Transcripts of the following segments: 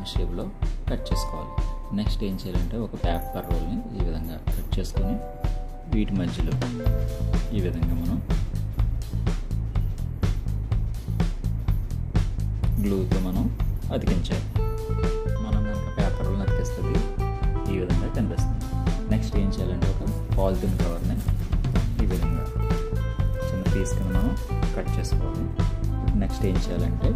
lung షేప్లో cut చేసుకోవాలి next ఏం చేయాలంటే ఒక పేపర్ రోల్ని ఈ విధంగా కట్ చేసుకొని వీటి మధ్యలో ఈ విధంగా మనం గ్లూతో మనం అతికించాలి మనం కనుక పేపర్ రోల్ని అతికిస్తుంది ఈ విధంగా కనిపిస్తుంది నెక్స్ట్ ఏం చేయాలంటే ఒక పాలిథిన్ కవర్ని ఈ విధంగా చిన్న పీస్ కింద మనం కట్ చేసుకోవాలి నెక్స్ట్ ఏం చేయాలంటే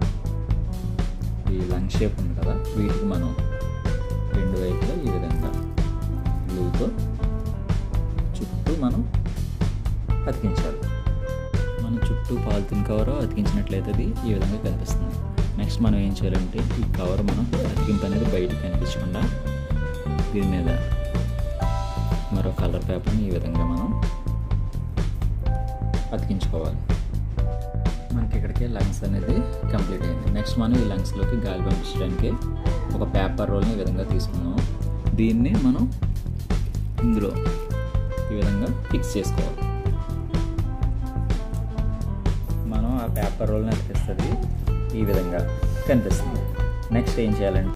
ఈ లంగ్ షేప్ ఉంది కదా వీటికి మనం రెండు వైపులా ఈ విధంగా గ్లూతో చుట్టూ మనం అతికించాలి మనం చుట్టూ పాలిథిన్ కవర్ అతికించినట్లయితే అది ఈ విధంగా కనిపిస్తుంది నెక్స్ట్ మనం ఏం చేయాలంటే ఈ కవర్ మనం అతికింపు అనేది బయటకు కనిపించకుండా దీని మీద మరో కలర్ పేపర్ని ఈ విధంగా మనం అతికించుకోవాలి మనకి ఇక్కడికి లంగ్స్ అనేది కంప్లీట్ అయింది నెక్స్ట్ మనం ఈ లంగ్స్లోకి గాలి పంపించడానికి ఒక పేపర్ రోల్ని ఈ విధంగా తీసుకున్నాం దీన్ని మనం ఇందులో ఈ విధంగా ఫిక్స్ చేసుకోవాలి మనం ఆ పేపర్ రోల్ని అతికిస్తుంది ఈ విధంగా కనిపిస్తుంది నెక్స్ట్ ఏం చేయాలంటే